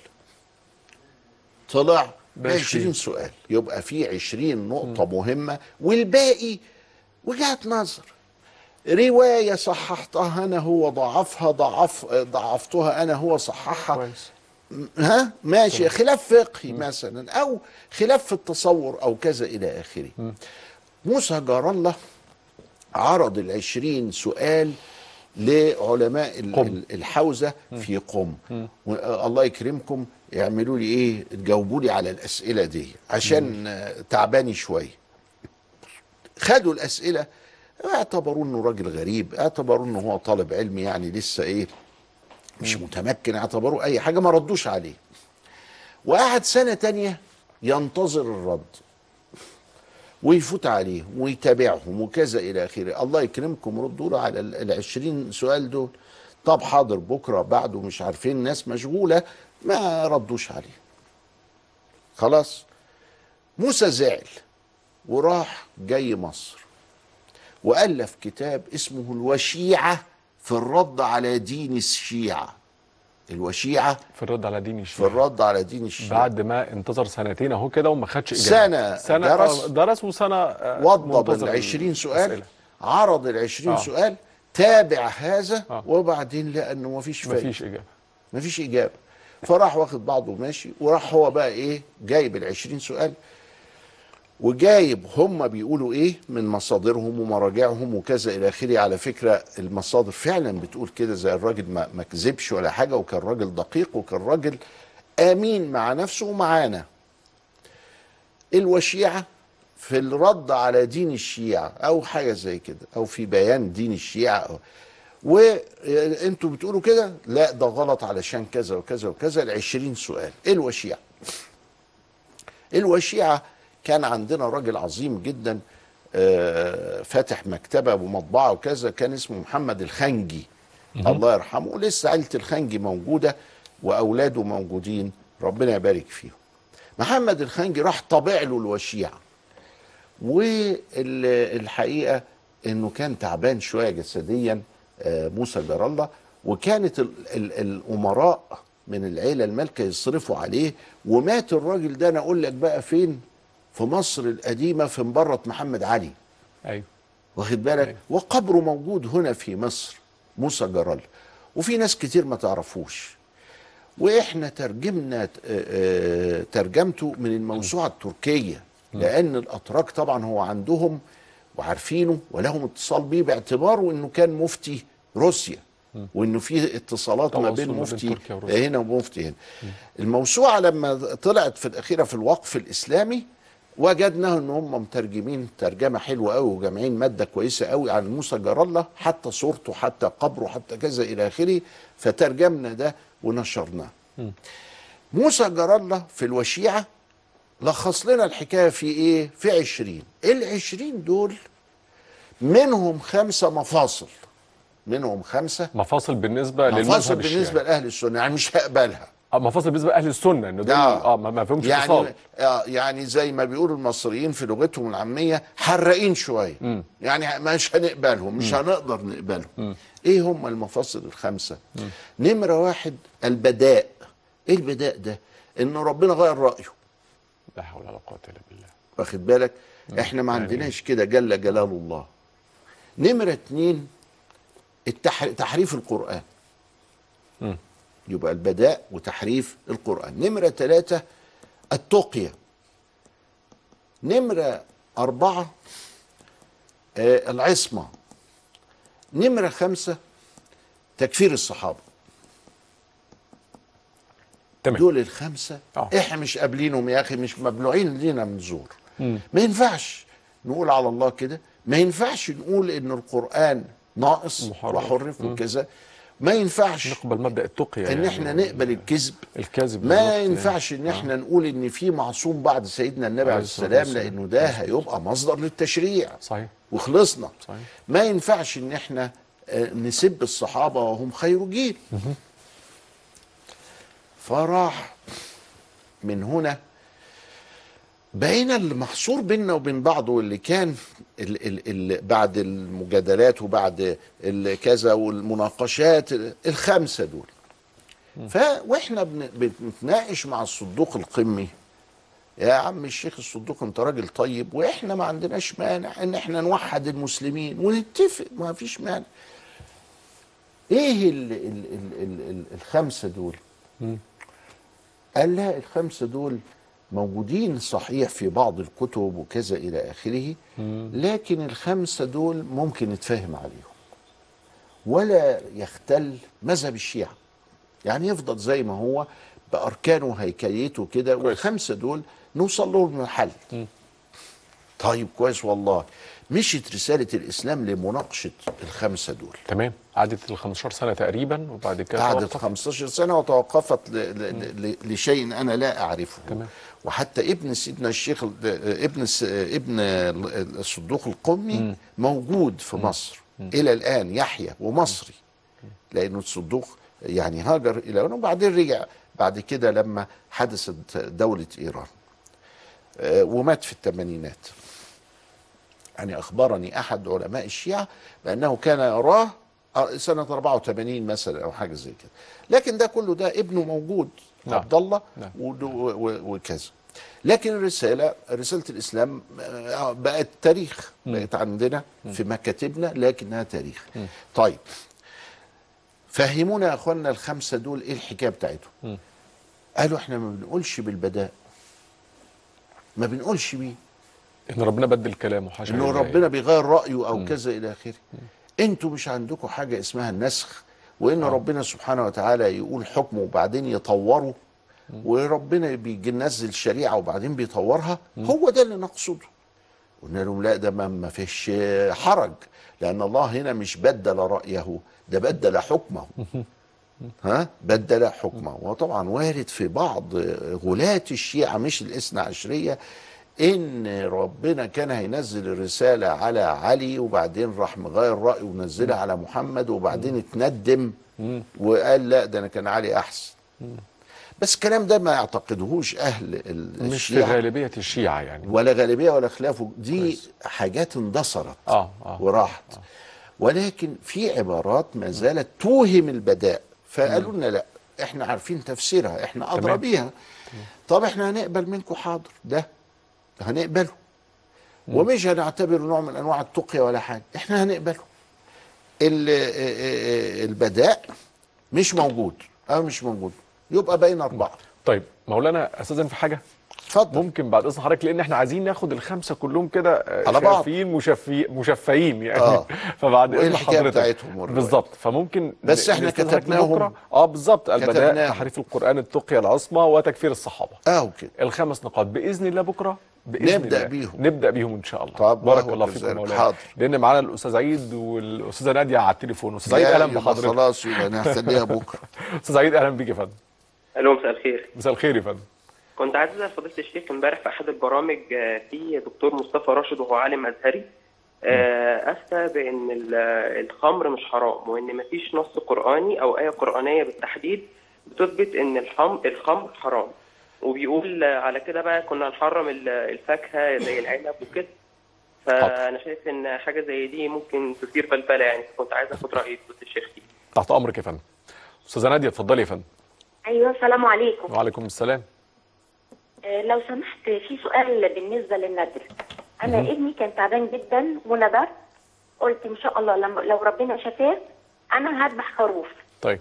طلع ب 20 سؤال يبقى في 20 نقطه مهمه والباقي وجهات نظر رواية صححتها أنا هو ضعفها ضعف ضعفتها أنا هو صححها كويس ها ماشي خلاف فقهي مثلا أو خلاف في التصور أو كذا إلى آخره موسى جار الله عرض العشرين سؤال لعلماء ال- قم. ال- الحوزة في قم و- الله يكرمكم يعملوا لي ايه تجاوبوا لي على الأسئلة دي عشان آه، تعباني شوية خدوا الأسئلة اعتبروا انه راجل غريب اعتبروا انه هو طالب علم يعني لسه ايه مش متمكن اعتبروه اي حاجة ما ردوش عليه وقعد سنة تانية ينتظر الرد ويفوت عليهم ويتابعهم وكذا الى اخره الله يكرمكم ردوا له على ال- العشرين سؤال دول طب حاضر بكره بعده مش عارفين ناس مشغوله ما ردوش عليه خلاص موسى زعل وراح جاي مصر والف كتاب اسمه الوشيعه في الرد على دين الشيعه الوشيعه في الرد على دين في الشيعة الرد على دين الشيعه بعد ما انتظر سنتين اهو كده وما خدش اجابه سنة سنه درس. آه، درس وسنه آه، وضب منتظر ال 20 سؤال الأسئلة. عرض ال 20 آه. سؤال تابع هذا آه. وبعدين لقى انه مفيش فايده مفيش اجابه مفيش اجابه فراح واخد بعضه وماشي وراح هو بقى ايه جايب ال 20 سؤال وجايب هم بيقولوا ايه من مصادرهم ومراجعهم وكذا الى اخره على فكره المصادر فعلا بتقول كده زي الراجل ما ما كذبش ولا حاجه وكان راجل دقيق وكان راجل امين مع نفسه ومعانا الوشيعه في الرد على دين الشيعه او حاجه زي كده او في بيان دين الشيعه أو وانتوا بتقولوا كده لا ده غلط علشان كذا وكذا وكذا ال 20 سؤال ايه الوشيعه الوشيعه كان عندنا راجل عظيم جدا آه، فاتح مكتبه ومطبعه وكذا كان اسمه محمد الخنجي الله يرحمه لسه عيله الخنجي موجوده واولاده موجودين ربنا يبارك فيهم محمد الخنجي راح طابع له الوشيعه والحقيقه انه كان تعبان شويه جسديا آه، موسى جار الله وكانت ال ال الامراء من العيله المالكه يصرفوا عليه ومات الراجل ده انا اقول لك بقى فين في مصر القديمه في مبره محمد علي ايوه واخد بالك أيوة. وقبره موجود هنا في مصر موسى جرال وفي ناس كتير ما تعرفوش واحنا ترجمنا آه، آه، ترجمته من الموسوعه التركيه لان الاتراك طبعا هو عندهم وعارفينه ولهم اتصال بيه باعتباره انه كان مفتي روسيا وانه في اتصالات ما تواصل بين ما بين مفتي تركيا وروسيا. هنا ومفتي هنا الموسوعه لما طلعت في الاخيره في الوقف الاسلامي وجدنا ان هم مترجمين ترجمه حلوه قوي وجامعين ماده كويسه قوي عن موسى جار الله حتى صورته حتى قبره حتى كذا الى اخره فترجمنا ده ونشرناه موسى جار الله في الوشيعه لخص لنا الحكايه في ايه في عشرين العشرين دول منهم خمسه مفاصل منهم خمسه مفاصل بالنسبه مفاصل للمذهب بالنسبه الشيعي لاهل السنه يعني مش هقبلها آه، مفاصل بالنسبه لاهل السنه انه دول آه. اه ما ما فيهمش يعني اتصال آه يعني زي ما بيقولوا المصريين في لغتهم العاميه حراقين شويه يعني مش هنقبلهم مش هنقدر نقبلهم ايه هم المفاصل الخمسه نمره واحد البداء ايه البداء ده ان ربنا غير رايه لا حول ولا قوه الا بالله واخد بالك احنا ما عندناش كده جل جلال الله نمرة اتنين التح... تحريف القرآن مم. يبقى البداء وتحريف القرآن نمرة ثلاثة التقية نمرة أربعة آه العصمة نمرة خمسة تكفير الصحابة تمام دول الخمسه آه. احنا مش قابلينهم يا اخي مش مبلوعين لينا من زور ما ينفعش نقول على الله كده ما ينفعش نقول ان القران ناقص محرف. وحرف وكذا ما ينفعش نقبل مبدا التقيه ان يعني احنا نقبل الكذب الكذب بالظبط ما يعني. ينفعش ان احنا نقول ان في معصوم بعد سيدنا النبي عليه الصلاة السلام والسلام. لانه ده هيبقى مصدر للتشريع صحيح وخلصنا صحيح. ما ينفعش ان احنا آه، نسب الصحابه وهم خير جيل فراح من هنا بقينا المحصور بيننا وبين بعض واللي كان ال ال ال بعد المجادلات وبعد ال- كذا والمناقشات الخمسه دول ف واحنا بن- بنتناقش مع الصدوق القمي يا عم الشيخ الصدوق انت راجل طيب واحنا ما عندناش مانع ان احنا نوحد المسلمين ونتفق ما فيش مانع ايه ال ال ال ال ال الخمسه دول قال لا الخمسه دول موجودين صحيح في بعض الكتب وكذا الى اخره لكن الخمسه دول ممكن نتفاهم عليهم ولا يختل مذهب الشيعه يعني يفضل زي ما هو باركانه وهيكليته كده والخمسه دول نوصل لهم الحل طيب كويس والله مشيت رساله الاسلام لمناقشه الخمسه دول تمام قعدت ال 15 سنه تقريبا وبعد كده قعدت توقف. 15 سنه وتوقفت ل... ل... ل... لشيء انا لا اعرفه تمام. وحتى ابن سيدنا الشيخ ال- ابن س... ابن ال- الصدوق القمي موجود في مصر الى الان يحيى ومصري لانه الصدوق يعني هاجر الى هنا وبعدين رجع بعد كده لما حدثت دوله ايران آه، ومات في الثمانينات يعني اخبرني احد علماء الشيعه بانه كان يراه سنه 84 مثلا او حاجه زي كده لكن ده كله ده ابنه موجود نعم. عبد الله نعم. ود- و- و- وكذا لكن الرساله رساله الاسلام آه، بقت تاريخ بقت عندنا في مكاتبنا لكنها تاريخ طيب فهمونا يا اخوانا الخمسه دول ايه الحكايه بتاعتهم قالوا احنا ما بنقولش بالبداء ما بنقولش بيه ان ربنا بدل كلامه حاشا انه لله. ربنا بيغير رايه او كذا الى اخره انتوا مش عندكم حاجه اسمها النسخ وان ربنا سبحانه وتعالى يقول حكمه وبعدين يطوره وربنا بيجي ينزل شريعه وبعدين بيطورها هو ده اللي نقصده قلنا لهم لا ده ما ما فيش حرج لان الله هنا مش بدل رايه ده بدل حكمه ها بدل حكمه وطبعا وارد في بعض غلاة الشيعة مش الاثنى عشرية ان ربنا كان هينزل الرسالة على علي وبعدين راح مغير رأيه ونزلها على محمد وبعدين اتندم وقال لا ده انا كان علي احسن بس الكلام ده ما يعتقدهوش اهل ال- مش في الشيعة غالبيه الشيعه يعني ولا غالبيه ولا خلافه دي حاجات اندثرت اه اه وراحت ولكن في عبارات ما زالت توهم البداء فقالوا لنا لا احنا عارفين تفسيرها احنا ادرى تمام. بيها طب احنا هنقبل منكم حاضر ده هنقبله ومش هنعتبره نوع من انواع التقية ولا حاجه احنا هنقبله ال- ال- البداء مش موجود اه مش موجود يبقى بين اربعه طيب مولانا استاذن في حاجه اتفضل ممكن بعد اذن حضرتك لان احنا عايزين ناخد الخمسه كلهم كده آه، على بعض. شافين مشفي مشفيين يعني آه. فبعد وإيه اذن الحكاية حضرتك بتاعتهم والرواية؟ بالظبط فممكن بس ن- إحنا نستنى حضرتك كتبناهم. لبكرة. اه بالظبط البداء كتبناهم. تحريف القران التقيه العصمه وتكفير الصحابه اه كده الخمس نقاط باذن الله بكره باذن نبدأ الله بيهم. نبدا بيهم ان شاء الله طب بارك وهو الله فيكم كذلك. مولانا حاضر. لان معانا الاستاذ عيد والاستاذه ناديه على التليفون استاذ عيد لا، اهلا يبقى بحضرتك خلاص يبقى نخليها بكره استاذ عيد اهلا بيك يا فندم الو مساء الخير مساء الخير يا فندم كنت عايز اسال فضيله الشيخ امبارح في احد البرامج آه، في دكتور مصطفى راشد وهو عالم ازهري آه، افتى بان ال- الخمر مش حرام وان مفيش نص قراني او ايه قرانيه بالتحديد بتثبت ان الحم الخمر حرام وبيقول آه، على كده بقى كنا نحرم ال- الفاكهه زي العنب وكده فانا شايف ان حاجه زي دي ممكن تثير بلبله يعني كنت عايز اخد راي فضيله الشيخ فيه تحت امرك يا فندم استاذه ناديه اتفضلي يا فندم ايوه السلام عليكم وعليكم السلام آه، لو سمحت في سؤال بالنسبه للنذر انا ابني كان تعبان جدا ونذر قلت ان شاء الله لما لو ربنا شفاه انا هذبح خروف طيب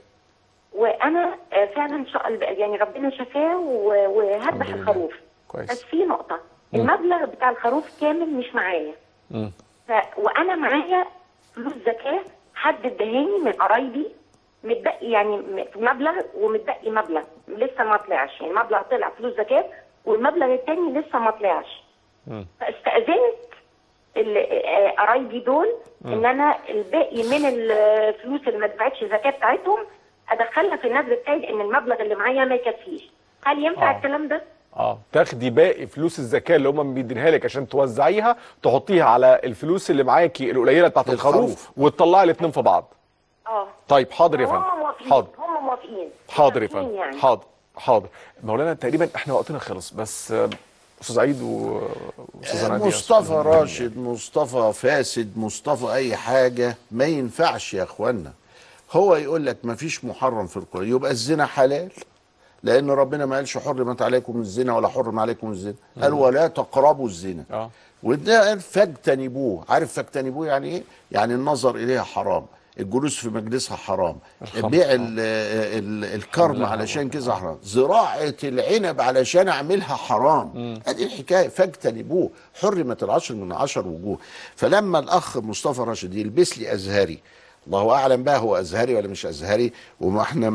وانا آه، فعلا ان شاء الله يعني ربنا شفاه و- وهذبح الحمد لله. الخروف كويس. بس في نقطه المبلغ بتاع الخروف كامل مش معايا مم. ف... وانا معايا فلوس زكاه حد ادهاني من قرايبي متبقي يعني م- مبلغ ومتبقي مبلغ لسه ما طلعش يعني مبلغ طلع فلوس زكاه والمبلغ التاني لسه ما طلعش مم. فاستاذنت ال- آه، قرايبي دول ان انا الباقي من الفلوس اللي ما دفعتش الزكاه بتاعتهم ادخلها في النذر بتاعي لان المبلغ اللي معايا ما يكفيش هل ينفع آه. الكلام ده؟ اه تاخدي باقي فلوس الزكاه اللي هم بيدينها لك عشان توزعيها تحطيها على الفلوس اللي معاكي القليله بتاعت الخروف الخروف. وتطلعي الاثنين في بعض اه طيب حاضر يا هم فندم موافقين حاضر هم موافقين حاضر يا موافقين فندم يعني. حاضر حاضر مولانا تقريبا احنا وقتنا خلص بس آه، استاذ عيد و- واستاذه ناديه مصطفى راشد مصطفى فاسد مصطفى اي حاجه ما ينفعش يا اخوانا هو يقول لك ما فيش محرم في القران يبقى الزنا حلال لان ربنا ما قالش حرمت عليكم الزنا ولا حرم عليكم الزنا قال ولا تقربوا الزنا اه وده قال فاجتنبوه عارف فاجتنبوه يعني ايه يعني النظر اليها حرام الجلوس في مجلسها حرام الخمر بيع ال ال الكرم علشان كذا حرام زراعة العنب علشان اعملها حرام ادي الحكاية فاجتنبوه حرمت العشر من عشر وجوه فلما الاخ مصطفى راشد يلبس لي ازهري الله اعلم بقى هو ازهري ولا مش ازهري وما احنا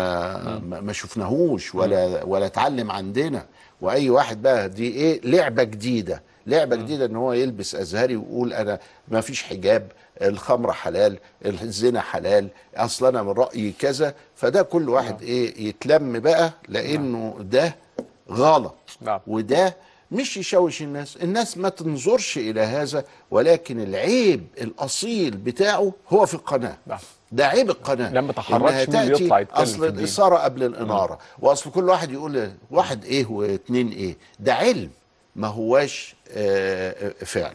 ما ما ما شفناهوش ولا ولا اتعلم عندنا واي واحد بقى دي ايه لعبه جديده لعبه جديده ان هو يلبس ازهري ويقول انا ما فيش حجاب الخمر حلال الزنا حلال اصلا انا من رايي كذا فده كل واحد ايه يتلم بقى لانه ده غلط نعم. وده مش يشوش الناس الناس ما تنظرش الى هذا ولكن العيب الاصيل بتاعه هو في القناه نعم. ده عيب القناه لما تحركش إنها مين اللي تأتي يطلع يتكلم اصل في الدين. الاثاره قبل الاناره واصل كل واحد يقول واحد ايه واتنين ايه ده علم ما هواش آه، آه، فعل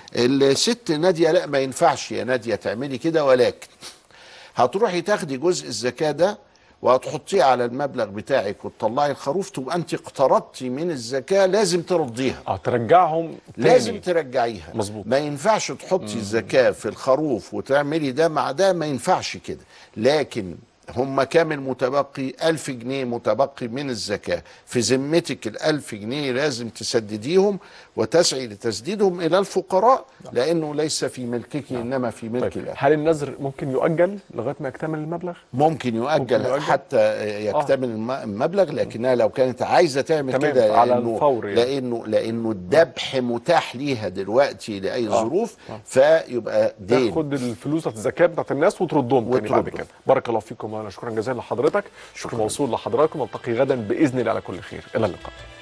الست ناديه لا ما ينفعش يا ناديه تعملي كده ولكن هتروحي تاخدي جزء الزكاه ده وهتحطيه على المبلغ بتاعك وتطلعي الخروف تبقى انت اقترضتي من الزكاه لازم ترديها اه ترجعهم تاني لازم ترجعيها مظبوط. ما ينفعش تحطي الزكاة في الخروف وتعملي ده مع ده ما ينفعش كده لكن هم كام المتبقي ألف جنيه متبقي من الزكاة في ذمتك الألف جنيه لازم تسدديهم وتسعي لتسديدهم إلى الفقراء لأنه ليس في ملكك إنما في ملك طيب الله هل النذر ممكن يؤجل لغايه ما يكتمل المبلغ؟ ممكن يؤجل, ممكن يؤجل؟ حتى يكتمل الم- المبلغ لكنها لو كانت عايزه تعمل تمام، كده على لانه الفور يعني. لانه لانه الذبح متاح ليها دلوقتي لاي آه، ظروف فيبقى دين تاخد الفلوس بتاعت الزكاه بتاعت الناس وتردهم تاني بعد وتردهم. كده بارك الله فيكم وانا شكرا جزيلا لحضرتك شكرا موصول لحضراتكم نلتقي غدا باذن الله على كل خير الى اللقاء